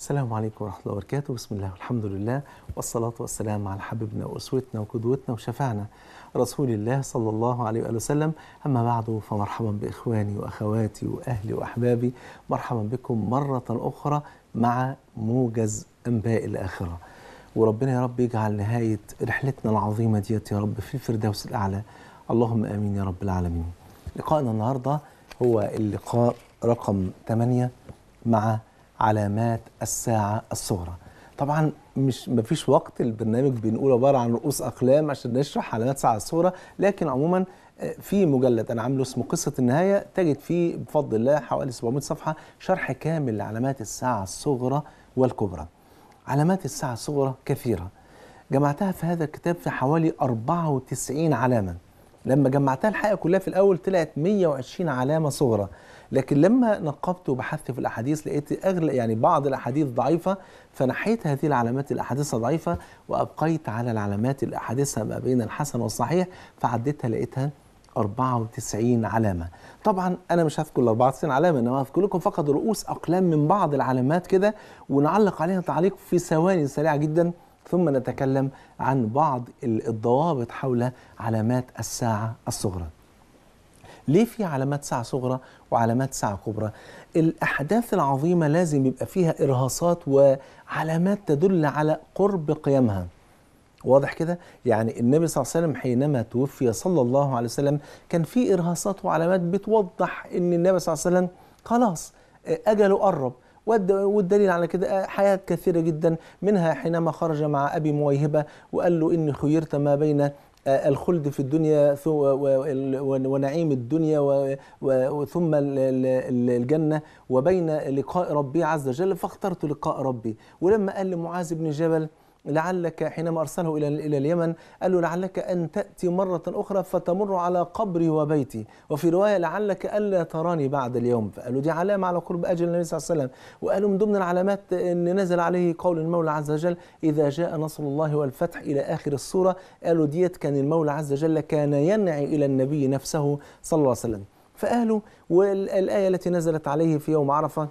السلام عليكم ورحمة الله وبركاته بسم الله والحمد لله والصلاة والسلام على حبيبنا وأسوتنا وقدوتنا وشفعنا رسول الله صلى الله عليه وآله وسلم أما بعد فمرحبا بإخواني وأخواتي وأهلي وأحبابي مرحبا بكم مرة أخرى مع موجز أنباء الآخرة وربنا يا رب يجعل نهاية رحلتنا العظيمة ديت يا رب في الفردوس الأعلى اللهم آمين يا رب العالمين لقائنا النهاردة هو اللقاء رقم 8 مع علامات الساعة الصغرى طبعا مش مفيش وقت البرنامج بنقول عبارة عن رؤوس أقلام عشان نشرح علامات الساعة الصغرى لكن عموما في مجلد أنا عامله اسمه قصة النهاية تجد فيه بفضل الله حوالي 700 صفحة شرح كامل لعلامات الساعة الصغرى والكبرى علامات الساعة الصغرى كثيرة جمعتها في هذا الكتاب في حوالي 94 علامة لما جمعتها الحقيقة كلها في الأول طلعت 120 علامة صغرى لكن لما نقبت وبحثت في الأحاديث لقيت أغلى يعني بعض الأحاديث ضعيفة فنحيت هذه العلامات الأحاديث ضعيفة وأبقيت على العلامات الأحاديث ما بين الحسن والصحيح فعديتها لقيتها 94 علامة طبعا أنا مش هذكر ال 94 علامة إنما هذكر لكم فقط رؤوس أقلام من بعض العلامات كده ونعلق عليها تعليق في ثواني سريعة جدا ثم نتكلم عن بعض الضوابط حول علامات الساعة الصغرى ليه في علامات ساعة صغرى وعلامات ساعة كبرى الأحداث العظيمة لازم يبقى فيها إرهاصات وعلامات تدل على قرب قيامها واضح كده يعني النبي صلى الله عليه وسلم حينما توفي صلى الله عليه وسلم كان في إرهاصات وعلامات بتوضح أن النبي صلى الله عليه وسلم خلاص أجله قرب والدليل على كده حياة كثيرة جدا منها حينما خرج مع أبي مويهبة وقال له إني خيرت ما بين الخلد في الدنيا ونعيم الدنيا ثم الجنة وبين لقاء ربي عز وجل فاخترت لقاء ربي ولما قال لمعاذ بن جبل لعلك حينما أرسله إلى إلى اليمن قال له لعلك أن تأتي مرة أخرى فتمر على قبري وبيتي وفي رواية لعلك ألا تراني بعد اليوم فقالوا دي علامة على قرب أجل النبي صلى الله عليه وسلم وقالوا من ضمن العلامات أن نزل عليه قول المولى عز وجل إذا جاء نصر الله والفتح إلى آخر السورة قالوا ديت كان المولى عز وجل كان ينعي إلى النبي نفسه صلى الله عليه وسلم فقالوا والآية التي نزلت عليه في يوم عرفة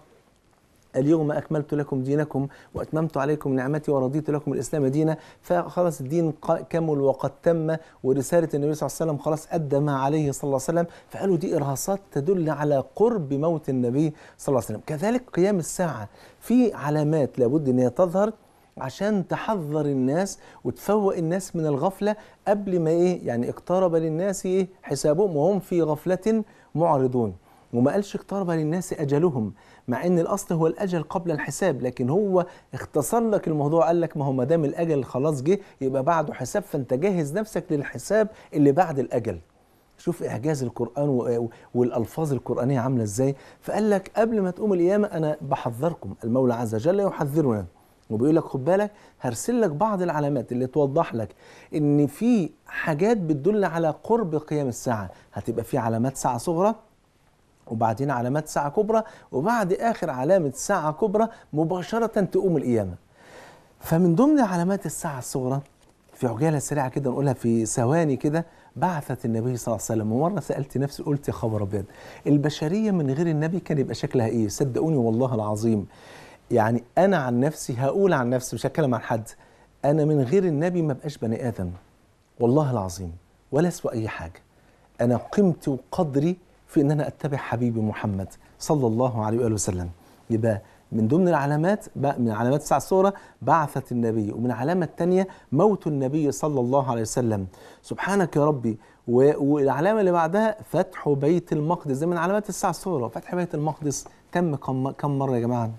اليوم أكملت لكم دينكم وأتممت عليكم نعمتي ورضيت لكم الإسلام دينا فخلاص الدين كمل وقد تم ورسالة النبي صلى الله عليه وسلم خلاص أدى ما عليه صلى الله عليه وسلم فقالوا دي إرهاصات تدل على قرب موت النبي صلى الله عليه وسلم كذلك قيام الساعة في علامات لابد أن هي تظهر عشان تحذر الناس وتفوق الناس من الغفلة قبل ما إيه يعني اقترب للناس إيه حسابهم وهم في غفلة معرضون وما قالش اقترب للناس أجلهم مع ان الاصل هو الاجل قبل الحساب لكن هو اختصر لك الموضوع قال لك ما هو ما دام الاجل خلاص جه يبقى بعده حساب فانت جهز نفسك للحساب اللي بعد الاجل شوف اعجاز القران والالفاظ القرانيه عامله ازاي فقال لك قبل ما تقوم القيامه انا بحذركم المولى عز وجل يحذرنا وبيقول لك خد بالك هرسل لك بعض العلامات اللي توضح لك ان في حاجات بتدل على قرب قيام الساعه هتبقى في علامات ساعه صغرى وبعدين علامات ساعة كبرى وبعد آخر علامة ساعة كبرى مباشرة تقوم القيامة فمن ضمن علامات الساعة الصغرى في عجالة سريعة كده نقولها في ثواني كده بعثت النبي صلى الله عليه وسلم ومرة سألت نفسي قلت يا خبر أبيض البشرية من غير النبي كان يبقى شكلها إيه صدقوني والله العظيم يعني أنا عن نفسي هقول عن نفسي مش هتكلم عن حد أنا من غير النبي ما بقاش بني آدم والله العظيم ولا أسوأ أي حاجة أنا قيمتي وقدري في ان انا اتبع حبيبي محمد صلى الله عليه واله وسلم يبقى من ضمن العلامات من علامات الساعه الصغرى بعثه النبي ومن العلامه الثانيه موت النبي صلى الله عليه وسلم سبحانك يا ربي والعلامه اللي بعدها فتح بيت المقدس ده من علامات الساعه الصغرى فتح بيت المقدس تم كم مره يا جماعه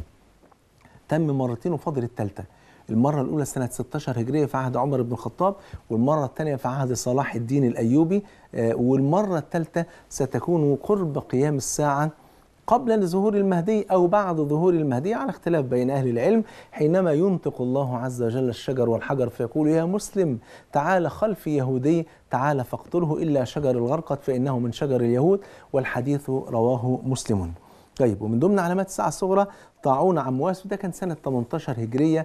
تم مرتين وفاضل الثالثه المرة الأولى سنة 16 هجرية في عهد عمر بن الخطاب والمرة الثانية في عهد صلاح الدين الأيوبي والمرة الثالثة ستكون قرب قيام الساعة قبل ظهور المهدي أو بعد ظهور المهدي على اختلاف بين أهل العلم حينما ينطق الله عز وجل الشجر والحجر فيقول يا مسلم تعال خلفي يهودي تعال فاقتله إلا شجر الغرقد فإنه من شجر اليهود والحديث رواه مسلم طيب ومن ضمن علامات الساعة الصغرى طاعون عمواس وده كان سنة 18 هجرية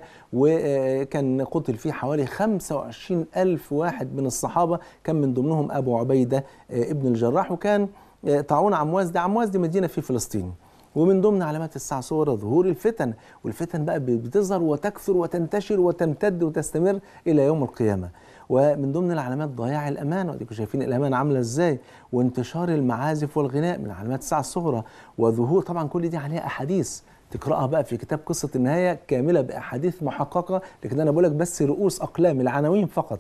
وكان قتل فيه حوالي 25 ألف واحد من الصحابة كان من ضمنهم أبو عبيدة ابن الجراح وكان طاعون عمواس ده عمواس دي مدينة في فلسطين ومن ضمن علامات الساعة الصغرى ظهور الفتن والفتن بقى بتظهر وتكثر وتنتشر وتمتد وتستمر إلى يوم القيامة ومن ضمن العلامات ضياع الأمانة وديكم شايفين الأمانة عاملة إزاي وانتشار المعازف والغناء من علامات الساعة الصغرى وظهور طبعا كل دي عليها أحاديث تقراها بقى في كتاب قصة النهاية كاملة بأحاديث محققة لكن أنا بقول لك بس رؤوس أقلام العناوين فقط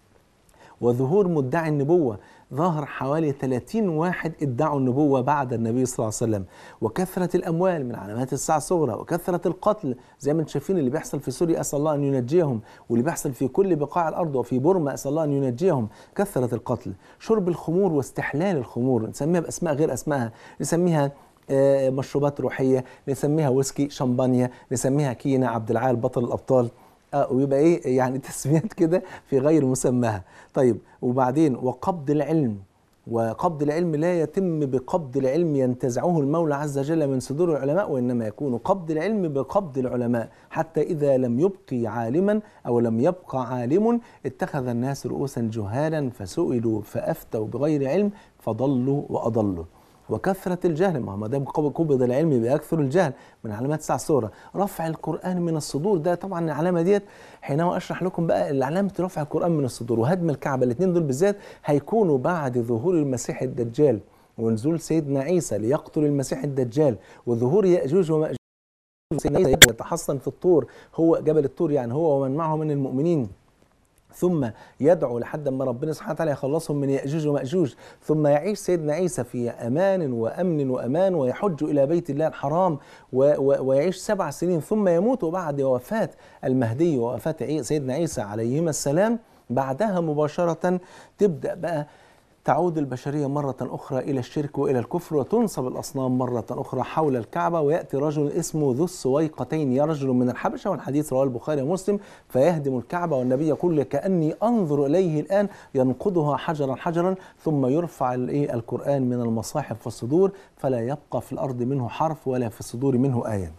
وظهور مدعي النبوة ظهر حوالي 30 واحد ادعوا النبوة بعد النبي صلى الله عليه وسلم وكثرة الأموال من علامات الساعة الصغرى وكثرة القتل زي ما انتم شايفين اللي بيحصل في سوريا أسأل الله أن ينجيهم واللي بيحصل في كل بقاع الأرض وفي بورما أسأل الله أن ينجيهم كثرة القتل شرب الخمور واستحلال الخمور نسميها بأسماء غير أسمائها نسميها آه، مشروبات روحية نسميها ويسكي شمبانيا نسميها كينا عبد العال بطل الأبطال اه ويبقى ايه يعني تسميات كده في غير مسماها طيب وبعدين وقبض العلم وقبض العلم لا يتم بقبض العلم ينتزعه المولى عز وجل من صدور العلماء وانما يكون قبض العلم بقبض العلماء حتى اذا لم يبقي عالما او لم يبقى عالم اتخذ الناس رؤوسا جهالا فسئلوا فافتوا بغير علم فضلوا واضلوا وكثرة الجهل ما هو ما دام قبض العلم بيكثر الجهل من علامات الساعة الصغرى رفع القرآن من الصدور ده طبعا العلامة ديت حينما أشرح لكم بقى علامة رفع القرآن من الصدور وهدم الكعبة الاثنين دول بالذات هيكونوا بعد ظهور المسيح الدجال ونزول سيدنا عيسى ليقتل المسيح الدجال وظهور يأجوج ومأجوج سيدنا عيسى يتحصن في الطور هو جبل الطور يعني هو ومن معه من المؤمنين ثم يدعو لحد ما ربنا سبحانه وتعالى يخلصهم من يأجوج ومأجوج ثم يعيش سيدنا عيسى في أمان وأمن وأمان ويحج إلى بيت الله الحرام و و ويعيش سبع سنين ثم يموت بعد وفاة المهدي ووفاة سيدنا عيسى عليهما السلام بعدها مباشرة تبدأ بقى تعود البشرية مرة أخرى إلى الشرك وإلى الكفر وتنصب الأصنام مرة أخرى حول الكعبة ويأتي رجل اسمه ذو السويقتين يا رجل من الحبشة والحديث رواه البخاري ومسلم فيهدم الكعبة والنبي يقول كأني أنظر إليه الآن ينقضها حجرا حجرا ثم يرفع القرآن من المصاحف والصدور فلا يبقى في الأرض منه حرف ولا في الصدور منه آية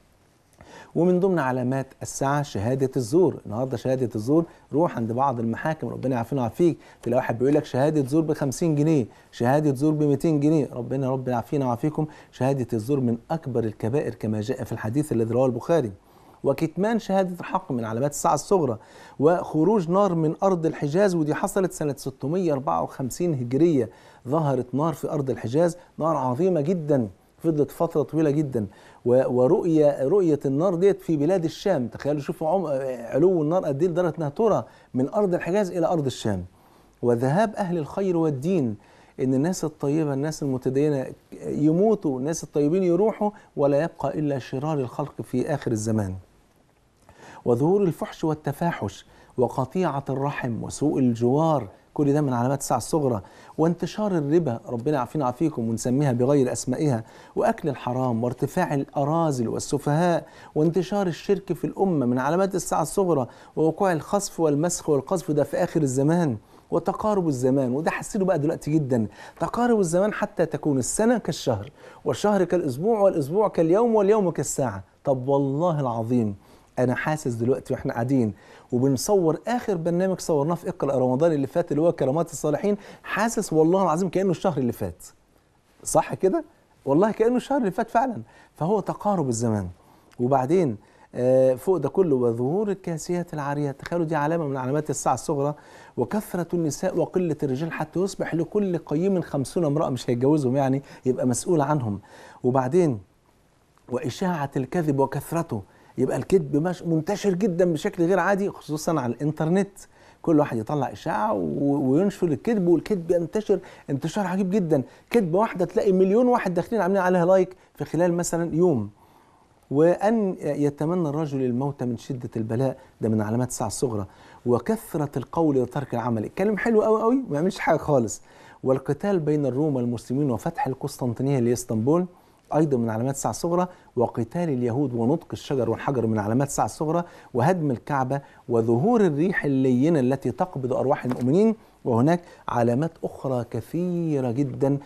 ومن ضمن علامات الساعة شهادة الزور النهاردة شهادة الزور روح عند بعض المحاكم ربنا يعافينا ويعافيك تلاقي واحد بيقول لك شهادة زور ب 50 جنيه شهادة زور ب 200 جنيه ربنا ربنا يعافينا ويعافيكم شهادة الزور من أكبر الكبائر كما جاء في الحديث الذي رواه البخاري وكتمان شهادة الحق من علامات الساعة الصغرى وخروج نار من أرض الحجاز ودي حصلت سنة 654 هجرية ظهرت نار في أرض الحجاز نار عظيمة جدا فضلت فترة طويلة جدا ورؤية رؤية النار ديت في بلاد الشام تخيلوا شوفوا علو النار قد ايه لدرجة انها ترى من أرض الحجاز إلى أرض الشام وذهاب أهل الخير والدين ان الناس الطيبه الناس المتدينه يموتوا الناس الطيبين يروحوا ولا يبقى الا شرار الخلق في اخر الزمان وظهور الفحش والتفاحش وقطيعه الرحم وسوء الجوار كل ده من علامات الساعة الصغرى وانتشار الربا ربنا يعافينا ويعافيكم ونسميها بغير أسمائها وأكل الحرام وارتفاع الأراذل والسفهاء وانتشار الشرك في الأمة من علامات الساعة الصغرى ووقوع الخصف والمسخ والقذف ده في آخر الزمان وتقارب الزمان وده حسينه بقى دلوقتي جدا تقارب الزمان حتى تكون السنة كالشهر والشهر كالأسبوع والأسبوع كاليوم واليوم كالساعة طب والله العظيم أنا حاسس دلوقتي وإحنا قاعدين وبنصور اخر برنامج صورناه في اقرا رمضان اللي فات اللي هو كرامات الصالحين حاسس والله العظيم كانه الشهر اللي فات صح كده والله كانه الشهر اللي فات فعلا فهو تقارب الزمان وبعدين آه فوق ده كله وظهور الكاسيات العاريات تخيلوا دي علامه من علامات الساعه الصغرى وكثره النساء وقله الرجال حتى يصبح لكل قيم خمسون امراه مش هيتجوزهم يعني يبقى مسؤول عنهم وبعدين واشاعه الكذب وكثرته يبقى الكذب منتشر جدا بشكل غير عادي خصوصا على الانترنت كل واحد يطلع اشاعه وينشر الكذب والكذب ينتشر انتشار عجيب جدا كذبه واحده تلاقي مليون واحد داخلين عاملين عليها لايك في خلال مثلا يوم وان يتمنى الرجل الموت من شده البلاء ده من علامات الساعه الصغرى وكثره القول وترك العمل الكلام حلو قوي قوي وما يعملش حاجه خالص والقتال بين الروم والمسلمين وفتح القسطنطينيه لاسطنبول أيضا من علامات الساعة الصغرى وقتال اليهود ونطق الشجر والحجر من علامات الساعة الصغرى وهدم الكعبة وظهور الريح اللينة التي تقبض أرواح المؤمنين وهناك علامات أخرى كثيرة جدا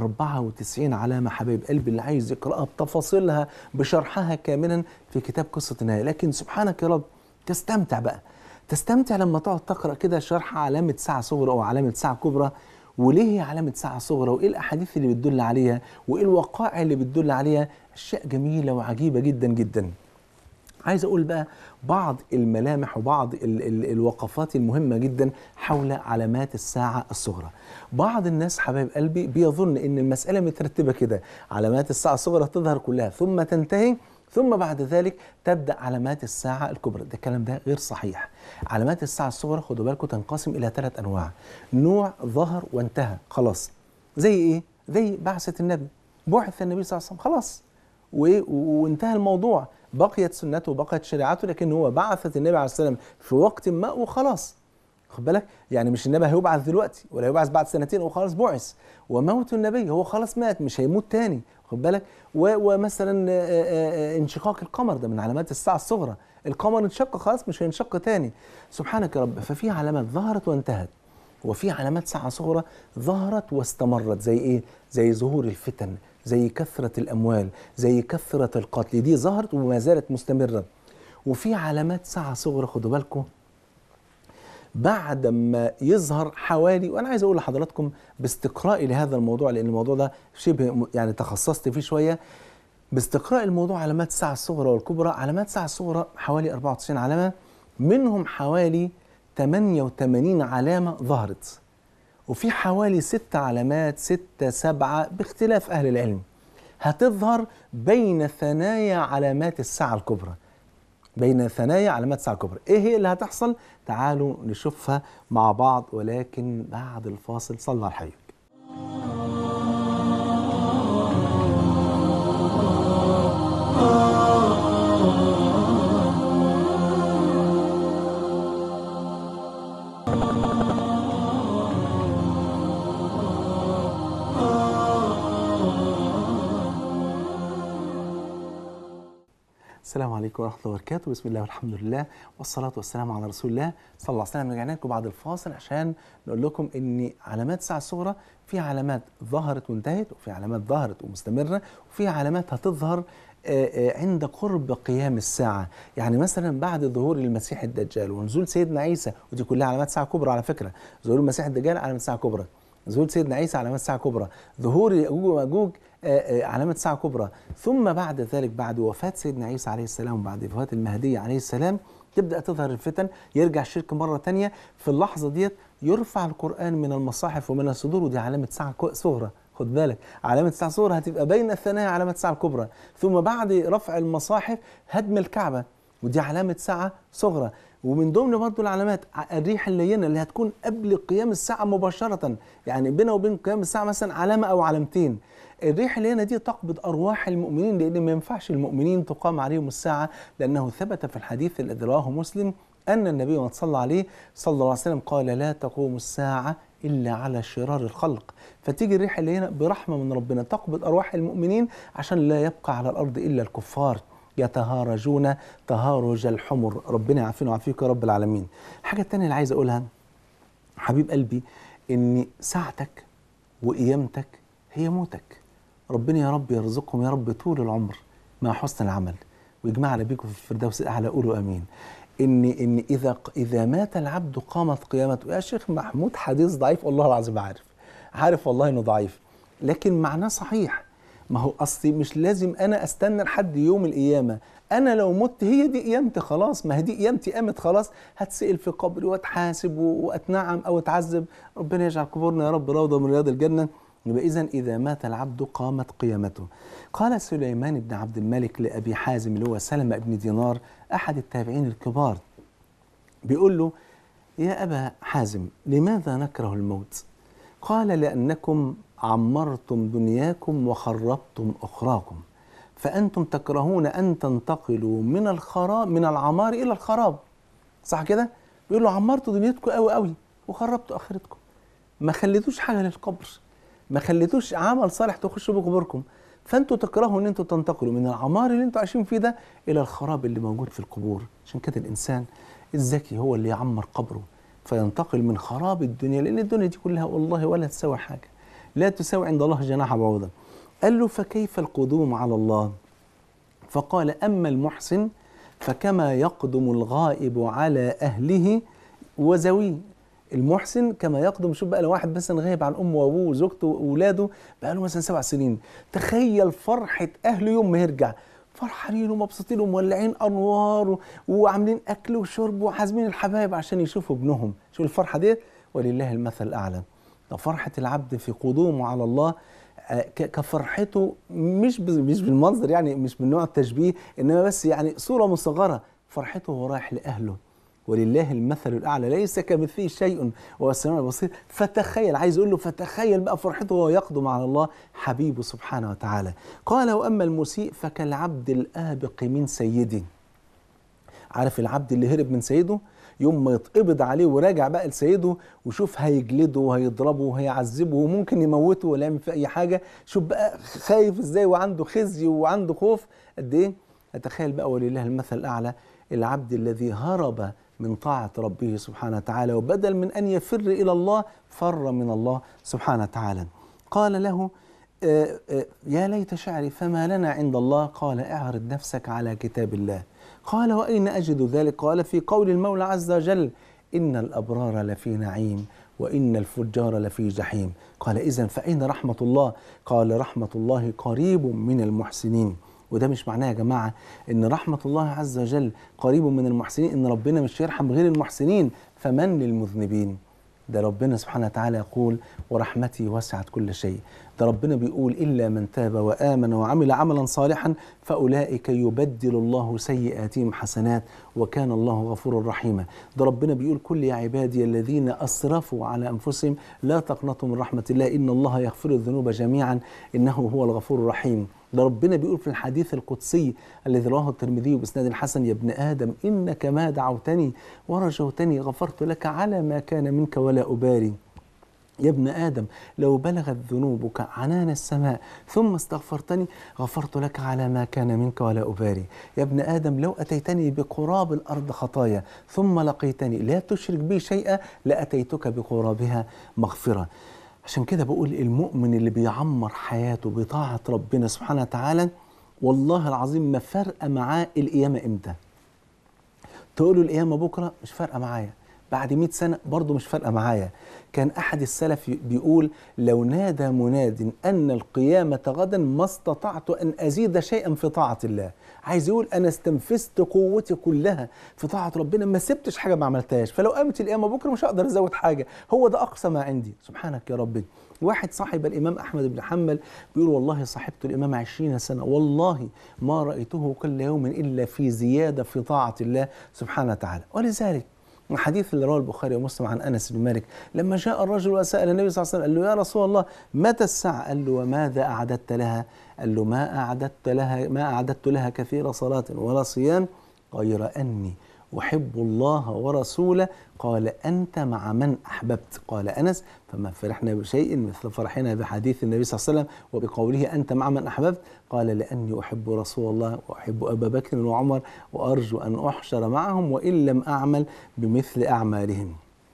94 علامة حبايب قلبي اللي عايز يقرأها بتفاصيلها بشرحها كاملا في كتاب قصة النهاية لكن سبحانك يا رب تستمتع بقى تستمتع لما تقعد تقرأ كده شرح علامة ساعة صغرى أو علامة ساعة كبرى وليه هي علامة ساعة صغرى وإيه الأحاديث اللي بتدل عليها وإيه الوقائع اللي بتدل عليها اشياء جميله وعجيبه جدا جدا عايز اقول بقى بعض الملامح وبعض ال ال الوقفات المهمه جدا حول علامات الساعه الصغرى بعض الناس حبايب قلبي بيظن ان المساله مترتبه كده علامات الساعه الصغرى تظهر كلها ثم تنتهي ثم بعد ذلك تبدا علامات الساعه الكبرى ده الكلام ده غير صحيح علامات الساعه الصغرى خدوا بالكم تنقسم الى ثلاث انواع نوع ظهر وانتهى خلاص زي ايه زي بعثه النبي بعث النبي صلى الله عليه وسلم خلاص و- وانتهى الموضوع بقيت سنته وبقيت شريعته لكن هو بعثت النبي عليه السلام في وقت ما وخلاص خد بالك يعني مش النبي هيبعث دلوقتي ولا هيبعث بعد سنتين وخلاص بعث وموت النبي هو خلاص مات مش هيموت تاني خد بالك و- ومثلا آه، آه، آه، انشقاق القمر ده من علامات الساعه الصغرى القمر انشق خلاص مش هينشق تاني سبحانك يا رب ففي علامات ظهرت وانتهت وفي علامات ساعة صغرى ظهرت واستمرت زي ايه؟ زي ظهور الفتن، زي كثرة الأموال، زي كثرة القتل، دي ظهرت وما زالت مستمرة. وفي علامات ساعة صغرى خدوا بالكم بعد ما يظهر حوالي وانا عايز اقول لحضراتكم باستقرائي لهذا الموضوع لان الموضوع ده شبه م- يعني تخصصت فيه شويه باستقراء الموضوع علامات الساعة الصغرى والكبرى علامات الساعة الصغرى حوالي 94 علامة منهم حوالي 88 علامة ظهرت وفي حوالي ست علامات ستة سبعة باختلاف أهل العلم هتظهر بين ثنايا علامات الساعة الكبرى بين ثنايا علامات الساعة الكبرى ايه هي اللي هتحصل تعالوا نشوفها مع بعض ولكن بعد الفاصل صلى على الحبيب السلام عليكم ورحمة الله وبركاته بسم الله والحمد لله والصلاة والسلام على رسول الله صلى الله عليه وسلم رجعنا لكم بعد الفاصل عشان نقول لكم ان علامات الساعة الصغرى في علامات ظهرت وانتهت وفي علامات ظهرت ومستمرة وفي علامات هتظهر آه، آه، عند قرب قيام الساعة يعني مثلا بعد ظهور المسيح الدجال ونزول سيدنا عيسى ودي كلها علامات ساعة كبرى على فكرة ظهور المسيح الدجال علامات ساعة كبرى ظهور سيدنا عيسى علامات ساعة كبرى ظهور يأجوج ومأجوج آه، آه، علامة ساعة كبرى ثم بعد ذلك بعد وفاة سيدنا عيسى عليه السلام وبعد وفاة المهدي عليه السلام تبدأ تظهر الفتن يرجع الشرك مرة تانية في اللحظة ديت يرفع القرآن من المصاحف ومن الصدور ودي علامة ساعة كو- صغرى خد بالك علامة ساعة صغرى هتبقى بين الثنايا علامة ساعة الكبرى ثم بعد رفع المصاحف هدم الكعبة ودي علامة ساعة صغرى ومن ضمن برضه العلامات ع- الريح اللينة اللي هتكون قبل قيام الساعة مباشرة يعني بينه وبين قيام الساعة مثلا علامة أو علامتين الريح اللينة دي تقبض أرواح المؤمنين لأن ما ينفعش المؤمنين تقام عليهم الساعة لأنه ثبت في الحديث الذي رواه مسلم أن النبي من صلى عليه صلى الله عليه وسلم قال لا تقوم الساعة إلا على شرار الخلق فتيجي الريح اللي هنا برحمة من ربنا تقبض أرواح المؤمنين عشان لا يبقى على الأرض إلا الكفار يتهارجون تهارج الحمر ربنا يعافينا ويعافيك يا رب العالمين الحاجة التانية اللي عايز أقولها حبيب قلبي إن ساعتك وقيامتك هي موتك ربنا يا رب يرزقهم يا رب طول العمر مع حسن العمل ويجمعنا بيكم في الفردوس الأعلى قولوا آمين إن إن إذا إذا مات العبد قامت قيامته يا شيخ محمود حديث ضعيف والله العظيم عارف عارف والله إنه ضعيف لكن معناه صحيح ما هو اصلي مش لازم انا استنى لحد يوم القيامه انا لو مت هي دي قيامتي خلاص ما هي دي قيامتي قامت خلاص هتسال في قبري واتحاسب و- واتنعم او اتعذب ربنا يجعل قبورنا يا رب روضه من رياض الجنه يبقى اذا اذا مات العبد قامت قيامته قال سليمان بن عبد الملك لابي حازم اللي هو سلمة بن دينار احد التابعين الكبار بيقول له يا أبا حازم لماذا نكره الموت قال لأنكم عمرتم دنياكم وخربتم أخراكم فأنتم تكرهون أن تنتقلوا من الخراب من العمار إلى الخراب صح كده؟ بيقول له عمرتوا دنيتكم قوي قوي وخربتوا آخرتكم ما خليتوش حاجة للقبر ما خليتوش عمل صالح تخشوا بقبوركم فانتوا تكرهوا ان انتوا تنتقلوا من العمار اللي انتوا عايشين فيه ده الى الخراب اللي موجود في القبور عشان كده الانسان الذكي هو اللي يعمر قبره فينتقل من خراب الدنيا لان الدنيا دي كلها والله ولا تساوي حاجه لا تساوي عند الله جناح بعوضه قال له فكيف القدوم على الله فقال اما المحسن فكما يقدم الغائب على اهله وزويه المحسن كما يقدم شوف بقى لو واحد مثلا غايب عن امه وابوه وزوجته واولاده بقى له مثلا سبع سنين تخيل فرحه اهله يوم ما يرجع فرحانين ومبسوطين ومولعين انوار و- وعاملين اكل وشرب وحازمين الحبايب عشان يشوفوا ابنهم شوف الفرحه دي ولله المثل الاعلى ده فرحه العبد في قدومه على الله آه، ك- كفرحته مش ب- مش بالمنظر يعني مش من نوع التشبيه انما بس يعني صوره مصغره فرحته وهو رايح لاهله ولله المثل الاعلى ليس كمثله شيء وهو السميع البصير فتخيل عايز يقول له فتخيل بقى فرحته وهو يقدم على الله حبيبه سبحانه وتعالى قال واما المسيء فكالعبد الابق من سيده عارف العبد اللي هرب من سيده يوم ما يتقبض عليه وراجع بقى لسيده وشوف هيجلده وهيضربه وهيعذبه وممكن يموته ولا يعمل فيه اي حاجه شوف بقى خايف ازاي وعنده خزي وعنده خوف قد ايه اتخيل بقى ولله المثل الاعلى العبد الذي هرب من طاعه ربه سبحانه وتعالى وبدل من ان يفر الى الله فر من الله سبحانه وتعالى قال له آه، آه، يا ليت شعري فما لنا عند الله قال اعرض نفسك على كتاب الله قال وأين أجد ذلك قال في قول المولى عز وجل إن الأبرار لفي نعيم وإن الفجار لفي جحيم قال إذا فأين رحمة الله قال رحمة الله قريب من المحسنين وده مش معناه يا جماعة إن رحمة الله عز وجل قريب من المحسنين إن ربنا مش يرحم غير المحسنين فمن للمذنبين ده ربنا سبحانه وتعالى يقول ورحمتي وسعت كل شيء ده ربنا بيقول إلا من تاب وآمن وعمل عملا صالحا فأولئك يبدل الله سيئاتهم حسنات وكان الله غفورا رحيما ده ربنا بيقول كل يا عبادي الذين أسرفوا على أنفسهم لا تقنطوا من رحمة الله إن الله يغفر الذنوب جميعا إنه هو الغفور الرحيم ده ربنا بيقول في الحديث القدسي الذي رواه الترمذي باسناد حسن يا ابن ادم انك ما دعوتني ورجوتني غفرت لك على ما كان منك ولا ابالي يا ابن آدم لو بلغت ذنوبك عنان السماء ثم استغفرتني غفرت لك على ما كان منك ولا أبالي يا ابن آدم لو أتيتني بقراب الأرض خطايا ثم لقيتني لا تشرك بي شيئا لأتيتك بقرابها مغفرة عشان كده بقول المؤمن اللي بيعمر حياته بطاعة ربنا سبحانه وتعالى والله العظيم ما فرق معاه القيامة إمتى تقولوا القيامة بكرة مش فارقة معايا بعد 100 سنة برضه مش فارقة معايا كان أحد السلف بيقول لو نادى مناد أن القيامة غدا ما استطعت أن أزيد شيئا في طاعة الله عايز يقول أنا استنفذت قوتي كلها في طاعة ربنا ما سبتش حاجة ما عملتهاش فلو قامت القيامة بكرة مش هقدر أزود حاجة هو ده أقصى ما عندي سبحانك يا ربي واحد صاحب الإمام أحمد بن حنبل بيقول والله صاحبت الإمام عشرين سنة والله ما رأيته كل يوم إلا في زيادة في طاعة الله سبحانه وتعالى ولذلك الحديث اللي رواه البخاري ومسلم عن انس بن مالك لما جاء الرجل وسال النبي صلى الله عليه وسلم قال له يا رسول الله متى الساعه؟ قال له وماذا اعددت لها؟ قال له ما اعددت لها ما اعددت لها كثير صلاه ولا صيام غير اني احب الله ورسوله قال انت مع من احببت قال انس فما فرحنا بشيء مثل فرحنا بحديث النبي صلى الله عليه وسلم وبقوله انت مع من احببت قال لاني احب رسول الله واحب ابا بكر وعمر وارجو ان احشر معهم وان لم اعمل بمثل اعمالهم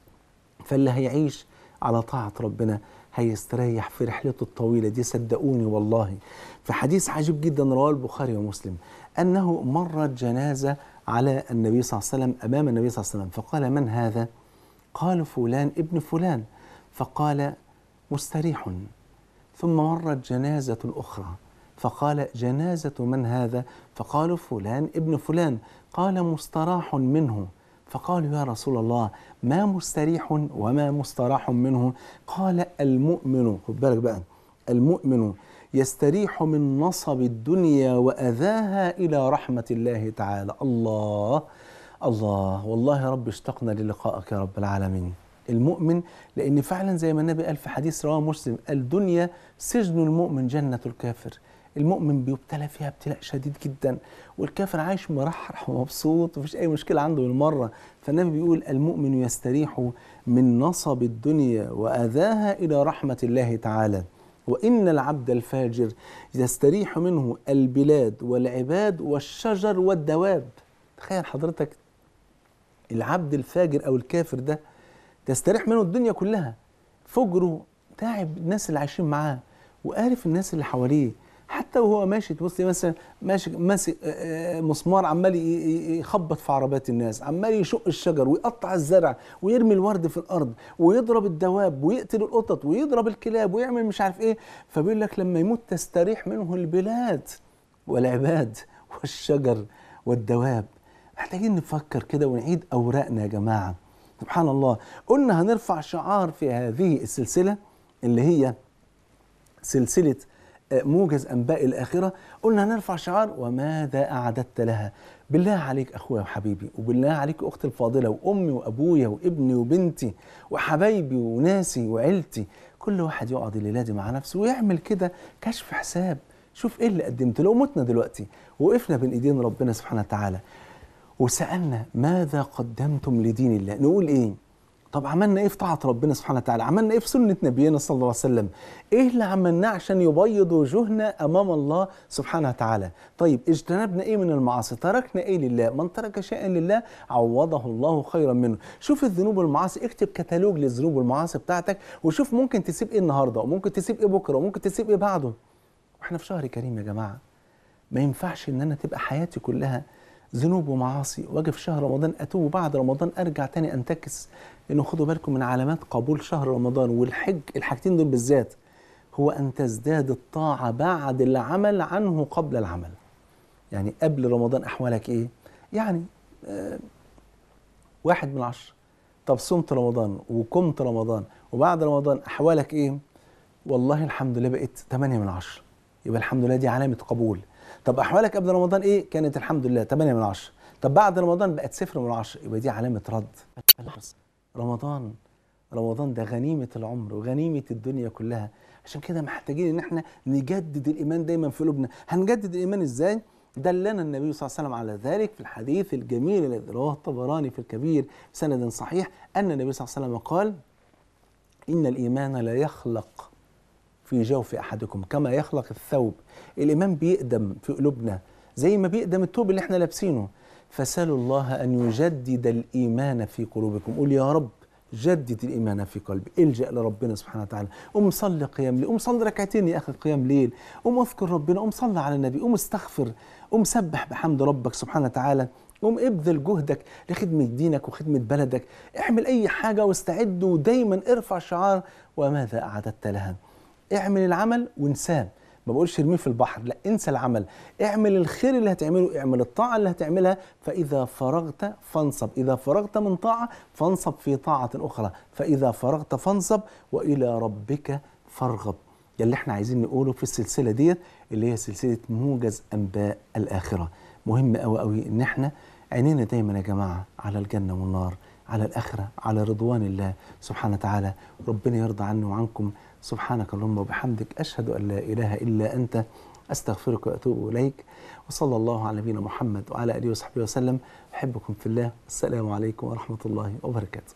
فاللي هيعيش على طاعه ربنا هيستريح في رحلته الطويله دي صدقوني والله في حديث عجيب جدا رواه البخاري ومسلم انه مرت جنازه على النبي صلى الله عليه وسلم امام النبي صلى الله عليه وسلم فقال من هذا؟ قال فلان ابن فلان فقال مستريح ثم مرت جنازة أخرى فقال جنازة من هذا؟ فقالوا فلان ابن فلان قال مستراح منه فقالوا يا رسول الله ما مستريح وما مستراح منه قال المؤمن خد بالك بقى المؤمن يستريح من نصب الدنيا وأذاها إلى رحمة الله تعالى الله الله والله يا رب اشتقنا للقائك يا رب العالمين المؤمن لأن فعلا زي ما النبي قال في حديث رواه مسلم الدنيا سجن المؤمن جنة الكافر المؤمن بيبتلى فيها ابتلاء شديد جدا والكافر عايش مرحرح ومبسوط ومفيش أي مشكلة عنده بالمرة فالنبي بيقول المؤمن يستريح من نصب الدنيا وأذاها إلى رحمة الله تعالى وإن العبد الفاجر يستريح منه البلاد والعباد والشجر والدواب تخيل حضرتك العبد الفاجر أو الكافر ده تستريح منه الدنيا كلها فجره تعب الناس اللي عايشين معاه وقارف الناس اللي حواليه حتى وهو ماشي تبص مثلا ماشي ماسك آه، آه، مسمار عمال ي- ي- يخبط في عربات الناس عمال يشق الشجر ويقطع الزرع ويرمي الورد في الارض ويضرب الدواب ويقتل القطط ويضرب الكلاب ويعمل مش عارف ايه فبيقول لك لما يموت تستريح منه البلاد والعباد والشجر والدواب محتاجين نفكر كده ونعيد اوراقنا يا جماعه سبحان الله قلنا هنرفع شعار في هذه السلسله اللي هي سلسله آه، موجز انباء الاخره قلنا هنرفع شعار وماذا اعددت لها بالله عليك اخويا وحبيبي وبالله عليك اختي الفاضله وامي وابويا وابني وبنتي وحبايبي وناسي وعيلتي كل واحد يقعد الليله دي مع نفسه ويعمل كده كشف حساب شوف ايه اللي قدمت لو متنا دلوقتي وقفنا بين ايدين ربنا سبحانه وتعالى وسالنا ماذا قدمتم لدين الله نقول ايه طب عملنا ايه في طاعه ربنا سبحانه وتعالى عملنا ايه في سنه نبينا صلى الله عليه وسلم ايه اللي عملناه عشان يبيض وجوهنا امام الله سبحانه وتعالى طيب اجتنبنا ايه من المعاصي تركنا ايه لله من ترك شيئا لله عوضه الله خيرا منه شوف الذنوب والمعاصي اكتب كتالوج للذنوب والمعاصي بتاعتك وشوف ممكن تسيب ايه النهارده وممكن تسيب ايه بكره وممكن تسيب ايه بعده واحنا في شهر كريم يا جماعه ما ينفعش ان انا تبقى حياتي كلها ذنوب ومعاصي واجي في شهر رمضان اتوب وبعد رمضان ارجع تاني انتكس لانه خدوا بالكم من علامات قبول شهر رمضان والحج الحاجتين دول بالذات هو ان تزداد الطاعه بعد العمل عنه قبل العمل يعني قبل رمضان احوالك ايه يعني آه واحد من عشرة طب صمت رمضان وقمت رمضان وبعد رمضان احوالك ايه والله الحمد لله بقيت 8 من عشرة يبقى الحمد لله دي علامة قبول طب أحوالك قبل رمضان إيه؟ كانت الحمد لله 8 من عشرة طب بعد رمضان بقت صفر من عشرة يبقى دي علامة رد خلاص رمضان رمضان ده غنيمة العمر وغنيمة الدنيا كلها عشان كده محتاجين ان احنا نجدد الايمان دايما في قلوبنا هنجدد الايمان ازاي دلنا النبي صلى الله عليه وسلم على ذلك في الحديث الجميل الذي رواه الطبراني في الكبير بسند صحيح ان النبي صلى الله عليه وسلم قال ان الايمان لا يخلق في جوف احدكم كما يخلق الثوب الايمان بيقدم في قلوبنا زي ما بيقدم الثوب اللي احنا لابسينه فسالوا الله ان يجدد الايمان في قلوبكم قول يا رب جدد الايمان في قلبي الجا لربنا سبحانه وتعالى قوم صلي قيام ليل قوم صلي ركعتين يا اخي قيام ليل قوم اذكر ربنا قوم صلي على النبي قوم استغفر قوم سبح بحمد ربك سبحانه وتعالى قوم ابذل جهدك لخدمة دينك وخدمة بلدك اعمل أي حاجة واستعد ودايما ارفع شعار وماذا أعددت لها اعمل العمل وانساه ما بقولش ارميه في البحر لا انسى العمل اعمل الخير اللي هتعمله اعمل الطاعة اللي هتعملها فإذا فرغت فانصب إذا فرغت من طاعة فانصب في طاعة أخرى فإذا فرغت فانصب وإلى ربك فارغب ده اللي احنا عايزين نقوله في السلسلة ديت اللي هي سلسلة موجز أنباء الآخرة مهم قوي قوي إن احنا عينينا دايما يا جماعة على الجنة والنار على الآخرة على رضوان الله سبحانه وتعالى ربنا يرضى عني وعنكم سبحانك اللهم وبحمدك أشهد أن لا إله إلا أنت أستغفرك وأتوب إليك وصلى الله على نبينا محمد وعلى آله وصحبه وسلم أحبكم في الله السلام عليكم ورحمة الله وبركاته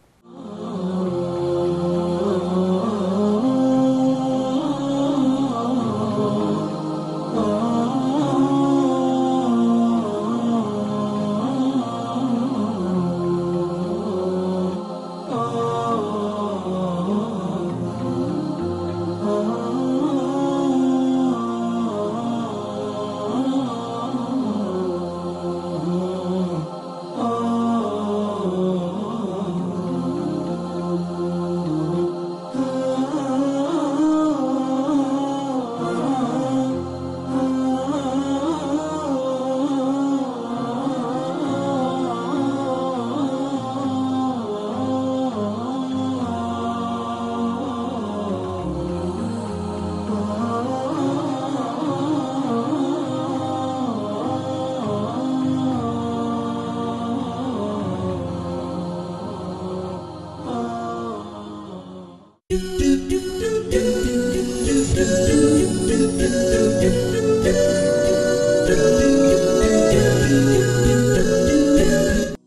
do do do do